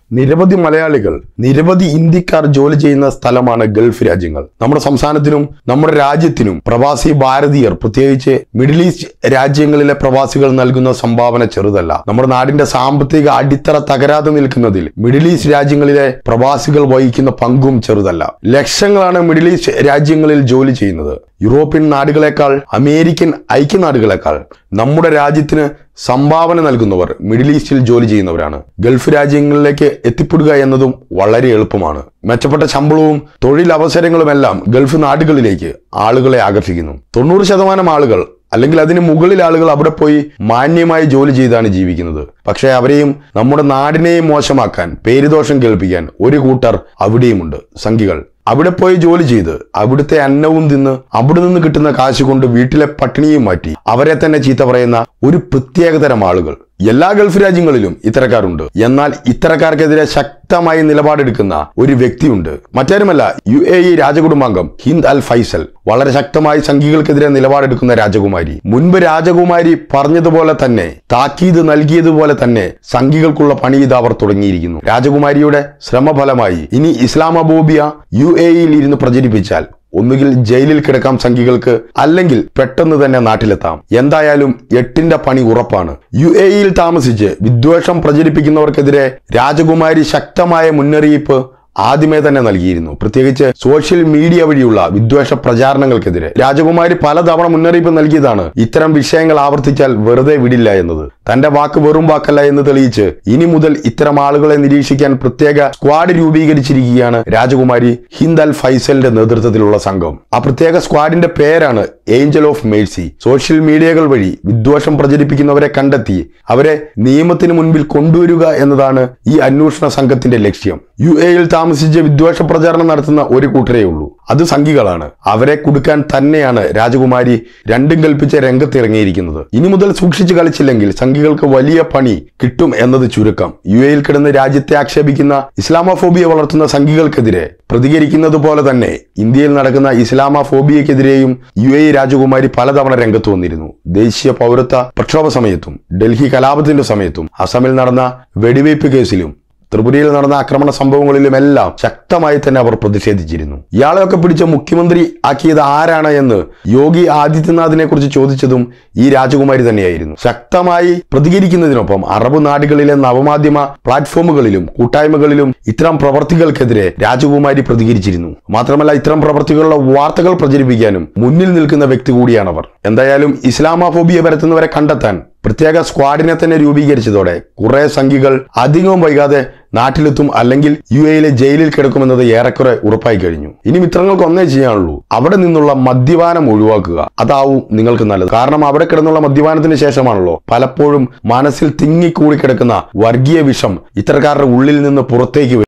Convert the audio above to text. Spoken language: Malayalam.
നിരവധി മലയാളികൾ നിരവധി ഇന്ത്യക്കാർ ജോലി ചെയ്യുന്ന സ്ഥലമാണ് ഗൾഫ് രാജ്യങ്ങൾ നമ്മുടെ സംസ്ഥാനത്തിനും നമ്മുടെ രാജ്യത്തിനും പ്രവാസി ഭാരതീയർ പ്രത്യേകിച്ച് മിഡിൽ ഈസ്റ്റ് രാജ്യങ്ങളിലെ പ്രവാസികൾ നൽകുന്ന സംഭാവന ചെറുതല്ല നമ്മുടെ നാടിന്റെ സാമ്പത്തിക അടിത്തറ തകരാതെ നിൽക്കുന്നതിൽ മിഡിൽ ഈസ്റ്റ് രാജ്യങ്ങളിലെ പ്രവാസികൾ വഹിക്കുന്ന പങ്കും ചെറുതല്ല ലക്ഷങ്ങളാണ് മിഡിൽ ഈസ്റ്റ് രാജ്യങ്ങളിൽ ജോലി ചെയ്യുന്നത് യൂറോപ്യൻ നാടുകളെക്കാൾ അമേരിക്കൻ ഐക്യനാടുകളെക്കാൾ നമ്മുടെ രാജ്യത്തിന് സംഭാവന നൽകുന്നവർ മിഡിൽ ഈസ്റ്റിൽ ജോലി ചെയ്യുന്നവരാണ് ഗൾഫ് രാജ്യങ്ങളിലേക്ക് എത്തിപ്പെടുക എന്നതും വളരെ എളുപ്പമാണ് മെച്ചപ്പെട്ട ശമ്പളവും തൊഴിലവസരങ്ങളുമെല്ലാം ഗൾഫ് നാടുകളിലേക്ക് ആളുകളെ ആകർഷിക്കുന്നു തൊണ്ണൂറ് ശതമാനം ആളുകൾ അല്ലെങ്കിൽ അതിന് മുകളിൽ ആളുകൾ അവിടെ പോയി മാന്യമായി ജോലി ചെയ്താണ് ജീവിക്കുന്നത് പക്ഷേ അവരെയും നമ്മുടെ നാടിനെയും മോശമാക്കാൻ പേരുദോഷം കേൾപ്പിക്കാൻ ഒരു കൂട്ടർ അവിടെയുമുണ്ട് സംഖികൾ അവിടെ പോയി ജോലി ചെയ്ത് അവിടുത്തെ അന്നവും തിന്ന് അവിടെ നിന്ന് കിട്ടുന്ന കാശ് കൊണ്ട് വീട്ടിലെ പട്ടിണിയും മാറ്റി അവരെ തന്നെ ചീത്ത പറയുന്ന ഒരു പ്രത്യേകതരം ആളുകൾ എല്ലാ ഗൾഫ് രാജ്യങ്ങളിലും ഇത്തരക്കാരുണ്ട് എന്നാൽ ഇത്തരക്കാർക്കെതിരെ ശക്തമായി നിലപാടെടുക്കുന്ന ഒരു വ്യക്തിയുണ്ട് മറ്റാരുമല്ല യു എ ഇ രാജകുടുംബാംഗം ഹിന്ദ് അൽ ഫൈസൽ വളരെ ശക്തമായി സംഘികൾക്കെതിരെ നിലപാടെടുക്കുന്ന രാജകുമാരി മുൻപ് രാജകുമാരി പറഞ്ഞതുപോലെ തന്നെ താക്കീത് നൽകിയതുപോലെ തന്നെ സംഘികൾക്കുള്ള പണി ഇത് അവർ തുടങ്ങിയിരിക്കുന്നു രാജകുമാരിയുടെ ശ്രമഫലമായി ഇനി ഇസ്ലാമബോബിയ യു എ ഇയിൽ ഇരുന്ന് പ്രചരിപ്പിച്ചാൽ ഒന്നുകിൽ ജയിലിൽ കിടക്കാം സംഘികൾക്ക് അല്ലെങ്കിൽ പെട്ടെന്ന് തന്നെ നാട്ടിലെത്താം എന്തായാലും എട്ടിന്റെ പണി ഉറപ്പാണ് യു എ ഇയിൽ താമസിച്ച് വിദ്വേഷം പ്രചരിപ്പിക്കുന്നവർക്കെതിരെ രാജകുമാരി ശക്തമായ മുന്നറിയിപ്പ് ആദ്യമേ തന്നെ നൽകിയിരുന്നു പ്രത്യേകിച്ച് സോഷ്യൽ മീഡിയ വഴിയുള്ള വിദ്വേഷ പ്രചാരണങ്ങൾക്കെതിരെ രാജകുമാരി പലതവണ മുന്നറിയിപ്പ് നൽകിയതാണ് ഇത്തരം വിഷയങ്ങൾ ആവർത്തിച്ചാൽ വെറുതെ വിടില്ല എന്നത് തന്റെ വാക്ക് വെറും വാക്കല്ല എന്ന് തെളിയിച്ച് ഇനി മുതൽ ഇത്തരം ആളുകളെ നിരീക്ഷിക്കാൻ പ്രത്യേക സ്ക്വാഡ് രൂപീകരിച്ചിരിക്കുകയാണ് രാജകുമാരി ഹിന്ദ് അൽ ഫൈസലിന്റെ നേതൃത്വത്തിലുള്ള സംഘം ആ പ്രത്യേക സ്ക്വാഡിന്റെ പേരാണ് ഏഞ്ചൽ ഓഫ് മേഴ്സി സോഷ്യൽ മീഡിയകൾ വഴി വിദ്വേഷം പ്രചരിപ്പിക്കുന്നവരെ കണ്ടെത്തി അവരെ നിയമത്തിന് മുൻപിൽ കൊണ്ടുവരിക എന്നതാണ് ഈ അന്വേഷണ സംഘത്തിന്റെ ലക്ഷ്യം യു എയിൽ താമസിച്ച് വിദ്വേഷ പ്രചാരണം നടത്തുന്ന ഒരു കൂട്ടരേ ഉള്ളൂ അത് സംഘികളാണ് അവരെ കുടുക്കാൻ തന്നെയാണ് രാജകുമാരി രണ്ടും കൽപ്പിച്ച രംഗത്തിറങ്ങിയിരിക്കുന്നത് ഇനി മുതൽ സൂക്ഷിച്ചു കളിച്ചില്ലെങ്കിൽ സംഘികൾക്ക് വലിയ പണി കിട്ടും എന്നത് ചുരുക്കം യു എയിൽ കിടന്ന് രാജ്യത്തെ ആക്ഷേപിക്കുന്ന ഇസ്ലാമോഫോബിയ വളർത്തുന്ന സംഘികൾക്കെതിരെ പ്രതികരിക്കുന്നത് പോലെ തന്നെ ഇന്ത്യയിൽ നടക്കുന്ന ഇസ്ലാമോഫോബിയക്കെതിരെയും യു എ രാജകുമാരി പലതവണ രംഗത്ത് വന്നിരുന്നു ദേശീയ പൗരത്വ പ്രക്ഷോഭ സമയത്തും ഡൽഹി കലാപത്തിന്റെ സമയത്തും അസമിൽ നടന്ന വെടിവയ്പ് കേസിലും ത്രിപുരയിൽ നടന്ന ആക്രമണ സംഭവങ്ങളിലുമെല്ലാം ശക്തമായി തന്നെ അവർ പ്രതിഷേധിച്ചിരുന്നു ഇയാളെയൊക്കെ പിടിച്ച മുഖ്യമന്ത്രി ആക്കിയത് ആരാണ് എന്ന് യോഗി ആദിത്യനാഥിനെ കുറിച്ച് ചോദിച്ചതും ഈ രാജകുമാരി തന്നെയായിരുന്നു ശക്തമായി പ്രതികരിക്കുന്നതിനൊപ്പം അറബ് നാടുകളിലെ നവമാധ്യമ പ്ലാറ്റ്ഫോമുകളിലും കൂട്ടായ്മകളിലും ഇത്തരം പ്രവർത്തികൾക്കെതിരെ രാജകുമാരി പ്രതികരിച്ചിരുന്നു മാത്രമല്ല ഇത്തരം പ്രവർത്തികളുടെ വാർത്തകൾ പ്രചരിപ്പിക്കാനും മുന്നിൽ നിൽക്കുന്ന വ്യക്തി കൂടിയാണവർ എന്തായാലും ഇസ്ലാമോഫോബിയ പരത്തുന്നവരെ കണ്ടെത്താൻ പ്രത്യേക സ്ക്വാഡിനെ തന്നെ രൂപീകരിച്ചതോടെ കുറെ സംഖ്യകൾ അധികവും വൈകാതെ നാട്ടിലെത്തും അല്ലെങ്കിൽ യു എയിലെ ജയിലിൽ കിടക്കുമെന്നത് ഏറെക്കുറെ ഉറപ്പായി കഴിഞ്ഞു ഇനി മിത്രങ്ങൾക്ക് ഒന്നേ ചെയ്യാനുള്ളൂ അവിടെ നിന്നുള്ള മദ്യപാനം ഒഴിവാക്കുക അതാവും നിങ്ങൾക്ക് നല്ലത് കാരണം അവിടെ കിടന്നുള്ള മദ്യപാനത്തിന് ശേഷമാണല്ലോ പലപ്പോഴും മനസ്സിൽ തിങ്ങിക്കൂടി കിടക്കുന്ന വർഗീയ വിഷം ഇത്തരക്കാരുടെ ഉള്ളിൽ നിന്ന് പുറത്തേക്ക്